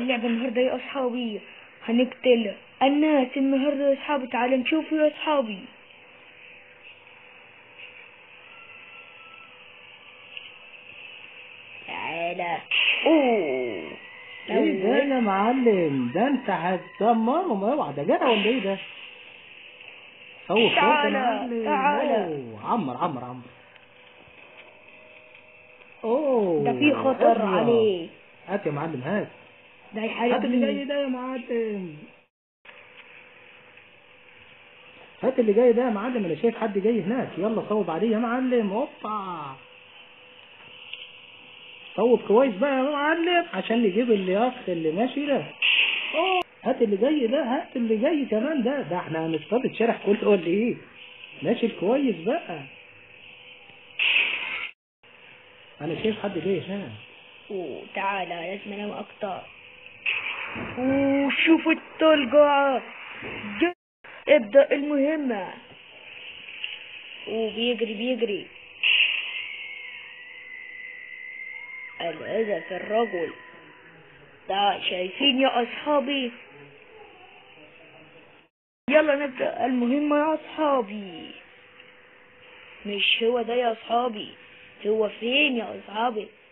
اللعبة النهاردة يا أصحابي هنقتل الناس النهاردة يا أصحابي تعالوا نشوفوا يا أصحابي تعالى أوه ايه ده يا معلم ده انت هتدمرهم اوعى ده جرى ولا ايه ده؟ خوف خوف يا تعالى، معلم تعالى. أوه، عمر عمر عمر اوه ده في خطر أبيض. عليه هات يا معلم هات ده هات اللي جاي يحاربني ده يا معلم هات اللي جاي ده يا معلم انا شايف حد جاي هناك يلا صوب عليه يا معلم اوبا صوب كويس بقى يا معلم عشان نجيب الياخ اللي ماشي ده أوه، هات اللي جاي ده هات اللي جاي كمان ده ده احنا هنصطاد الشارع كله ولا ايه ماشي كويس بقى انا شايف حد جاي هناك أوه تعالى لازم أنام أكتر أوه شوفوا الطلقة ج- ابدأ المهمة أوه بيجري بيجري الهدف الرجل ده شايفين يا أصحابي يلا نبدأ المهمة يا أصحابي مش هو ده يا أصحابي هو فين يا أصحابي